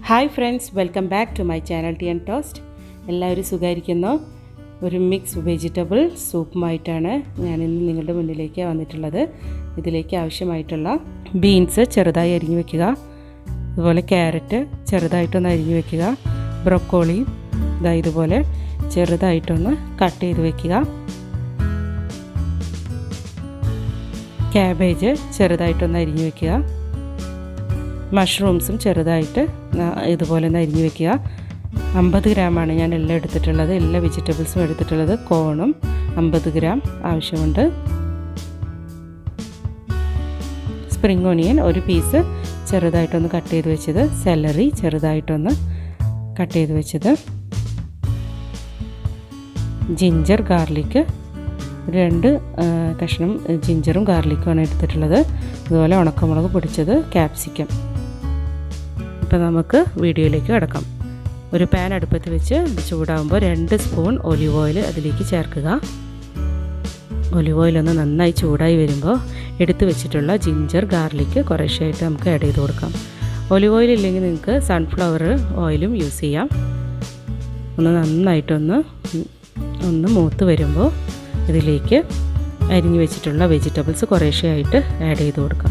hi friends welcome back to my channel tea and toast എല്ലാവരും സുഖമായിരിക്കുന്നു ഒരു mix vegetable സൂപ്പുമായിട്ടാണ് ഞാൻ ഇന്ന് നിങ്ങളുടെ മുന്നിലേക്ക് വന്നിട്ടുള്ളത് ഇതിലേക്ക് ആവശ്യമായിട്ടുള്ള ബീൻസ് ചെറുതായി അരിഞ്ഞു വെക്കുക അതുപോലെ ക്യാരറ്റ് ചെറുതായിട്ടൊന്ന് അരിഞ്ഞു വെക്കുക ബ്രൊക്കോളി ഇതാ ഇതുപോലെ ചെറുതായിട്ടൊന്ന് കട്ട് ചെയ്ത് വെക്കുക ക്യാബേജ് ചെറുതായിട്ടൊന്ന് അരിഞ്ഞു വെക്കുക മഷ്റൂംസും ചെറുതായിട്ട് ഇതുപോലെ ഒന്ന് അരിഞ്ഞു വെക്കുക അമ്പത് ഗ്രാമാണ് ഞാൻ എല്ലാം എടുത്തിട്ടുള്ളത് എല്ലാ വെജിറ്റബിൾസും എടുത്തിട്ടുള്ളത് കോണും അമ്പത് ഗ്രാം ആവശ്യമുണ്ട് സ്പ്രിംഗ് ഓണിയൻ ഒരു പീസ് ചെറുതായിട്ടൊന്ന് കട്ട് ചെയ്ത് വെച്ചത് സെലറി ചെറുതായിട്ടൊന്ന് കട്ട് ചെയ്ത് വെച്ചത് ജിഞ്ചർ ഗാർലിക്ക് രണ്ട് കഷ്ണം ജിഞ്ചറും ഗാർലിക്കുമാണ് എടുത്തിട്ടുള്ളത് അതുപോലെ ഉണക്കമുളക് പൊടിച്ചത് ക്യാപ്സിക്കം ഇപ്പോൾ നമുക്ക് വീഡിയോയിലേക്ക് കിടക്കാം ഒരു പാൻ അടുപ്പത്ത് വെച്ച് ചൂടാകുമ്പോൾ രണ്ട് സ്പൂൺ ഒലിവ് ഓയിൽ അതിലേക്ക് ചേർക്കുക ഒലിവ് ഓയിൽ ഒന്ന് നന്നായി ചൂടായി വരുമ്പോൾ എടുത്തു വെച്ചിട്ടുള്ള ജിഞ്ചർ ഗാർലിക്ക് കുറേശ്ശായിട്ട് നമുക്ക് ആഡ് ചെയ്ത് കൊടുക്കാം ഒലിവ് ഓയിൽ ഇല്ലെങ്കിൽ നിങ്ങൾക്ക് സൺഫ്ലവർ ഓയിലും യൂസ് ചെയ്യാം ഒന്ന് നന്നായിട്ടൊന്ന് ഒന്ന് മൂത്ത് വരുമ്പോൾ ഇതിലേക്ക് അരിഞ്ഞു വെച്ചിട്ടുള്ള വെജിറ്റബിൾസ് കുറേശ്ശെയായിട്ട് ആഡ് ചെയ്ത് കൊടുക്കാം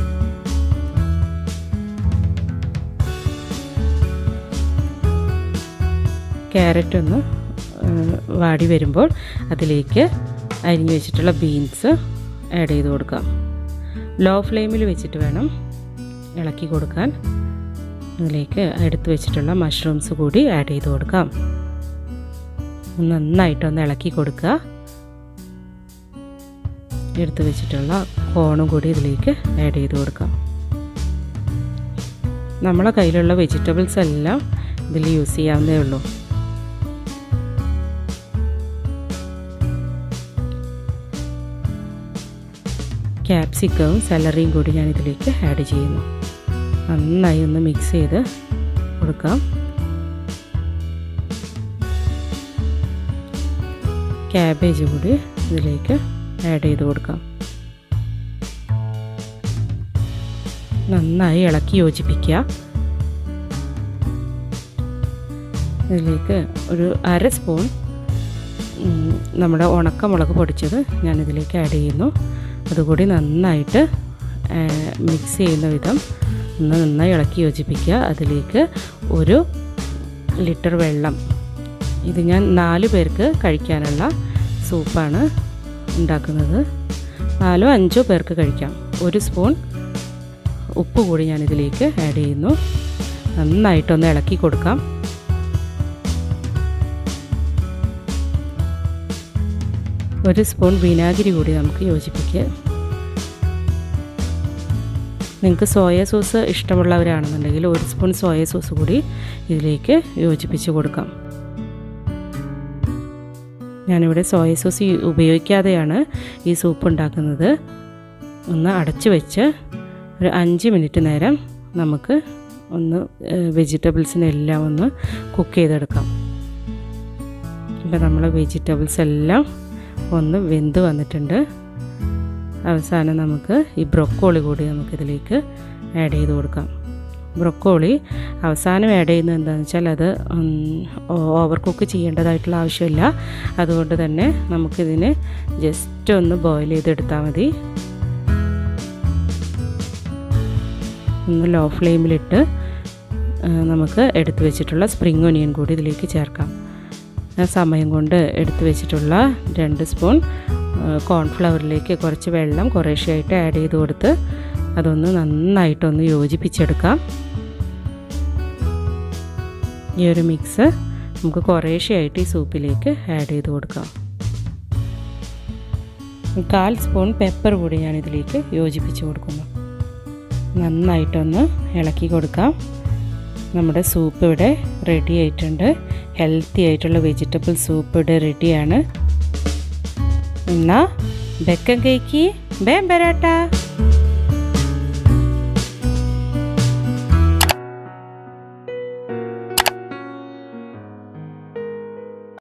ക്യാരറ്റ് ഒന്ന് വാടി വരുമ്പോൾ അതിലേക്ക് അരിഞ്ഞു വെച്ചിട്ടുള്ള ബീൻസ് ആഡ് ചെയ്ത് കൊടുക്കാം ലോ ഫ്ലെയിമിൽ വെച്ചിട്ട് വേണം ഇളക്കി കൊടുക്കാൻ അതിലേക്ക് എടുത്തു വെച്ചിട്ടുള്ള മഷ്റൂംസ് കൂടി ആഡ് ചെയ്ത് കൊടുക്കാം നന്നായിട്ടൊന്ന് ഇളക്കി കൊടുക്കുക എടുത്തു വെച്ചിട്ടുള്ള കോണും കൂടി ഇതിലേക്ക് ആഡ് ചെയ്ത് കൊടുക്കാം നമ്മളെ കയ്യിലുള്ള വെജിറ്റബിൾസ് എല്ലാം ഇതിൽ യൂസ് ചെയ്യാവുന്നേ ഉള്ളൂ ക്യാപ്സിക്കവും സാലറിയും കൂടി ഞാൻ ഇതിലേക്ക് ആഡ് ചെയ്യുന്നു നന്നായി ഒന്ന് മിക്സ് ചെയ്ത് കൊടുക്കാം ക്യാബേജ് കൂടി ഇതിലേക്ക് ആഡ് ചെയ്ത് കൊടുക്കാം നന്നായി ഇളക്കി യോജിപ്പിക്കുക ഇതിലേക്ക് ഒരു അര സ്പൂൺ നമ്മുടെ ഉണക്കമുളക് പൊടിച്ചത് ഞാൻ ഇതിലേക്ക് ആഡ് ചെയ്യുന്നു അതുകൂടി നന്നായിട്ട് മിക്സ് ചെയ്യുന്ന വിധം ഒന്ന് നന്നായി ഇളക്കി യോജിപ്പിക്കുക അതിലേക്ക് ഒരു ലിറ്റർ വെള്ളം ഇത് ഞാൻ നാല് പേർക്ക് കഴിക്കാനുള്ള സൂപ്പാണ് ഉണ്ടാക്കുന്നത് നാലോ അഞ്ചോ പേർക്ക് കഴിക്കാം ഒരു സ്പൂൺ ഉപ്പ് കൂടി ഞാൻ ഇതിലേക്ക് ആഡ് ചെയ്യുന്നു നന്നായിട്ടൊന്ന് ഇളക്കി കൊടുക്കാം ഒരു സ്പൂൺ വിനാഗിരി കൂടി നമുക്ക് യോജിപ്പിക്കുക നിങ്ങൾക്ക് സോയ സോസ് ഇഷ്ടമുള്ളവരാണെന്നുണ്ടെങ്കിൽ ഒരു സ്പൂൺ സോയ സോസ് കൂടി ഇതിലേക്ക് യോജിപ്പിച്ച് കൊടുക്കാം ഞാനിവിടെ സോയ സോസ് ഉപയോഗിക്കാതെയാണ് ഈ സൂപ്പ് ഉണ്ടാക്കുന്നത് ഒന്ന് അടച്ചു വെച്ച് ഒരു അഞ്ച് മിനിറ്റ് നേരം നമുക്ക് ഒന്ന് വെജിറ്റബിൾസിനെല്ലാം ഒന്ന് കുക്ക് ചെയ്തെടുക്കാം ഇപ്പം നമ്മൾ വെജിറ്റബിൾസ് എല്ലാം ഒന്ന് വെന്ത് വന്നിട്ടുണ്ട് അവസാനം നമുക്ക് ഈ ബ്രൊക്കോളി കൂടി നമുക്കിതിലേക്ക് ആഡ് ചെയ്ത് കൊടുക്കാം ബ്രൊക്കോളി അവസാനം ആഡ് ചെയ്യുന്നത് എന്താണെന്ന് വെച്ചാൽ അത് ഓവർ കുക്ക് ചെയ്യേണ്ടതായിട്ടുള്ള ആവശ്യമില്ല അതുകൊണ്ട് തന്നെ നമുക്കിതിനെ ജസ്റ്റ് ഒന്ന് ബോയിൽ ചെയ്തെടുത്താൽ മതി ഒന്ന് ലോ ഫ്ലെയിമിലിട്ട് നമുക്ക് എടുത്തു വെച്ചിട്ടുള്ള സ്പ്രിംഗ് ഒനിയൻ കൂടി ഇതിലേക്ക് ചേർക്കാം സമയം കൊണ്ട് എടുത്തു വെച്ചിട്ടുള്ള രണ്ട് സ്പൂൺ കോൺഫ്ലവറിലേക്ക് കുറച്ച് വെള്ളം കുറേശ്ശെയായിട്ട് ആഡ് ചെയ്ത് കൊടുത്ത് അതൊന്ന് നന്നായിട്ടൊന്ന് യോജിപ്പിച്ചെടുക്കാം ഈ ഒരു മിക്സ് നമുക്ക് കുറേശ്ശെയായിട്ട് ഈ സൂപ്പിലേക്ക് ആഡ് ചെയ്ത് കൊടുക്കാം കാൽ സ്പൂൺ പെപ്പർ കൂടി ഞാൻ ഇതിലേക്ക് യോജിപ്പിച്ച് കൊടുക്കുന്നു നന്നായിട്ടൊന്ന് ഇളക്കി കൊടുക്കാം നമ്മുടെ സൂപ്പ് ഇവിടെ റെഡി ആയിട്ടുണ്ട് ഹെൽത്തി ആയിട്ടുള്ള വെജിറ്റബിൾ സൂപ്പ് ഇവിടെ റെഡിയാണ് എന്നാ ബെക്കം കേക്ക് ബേം ബരാട്ട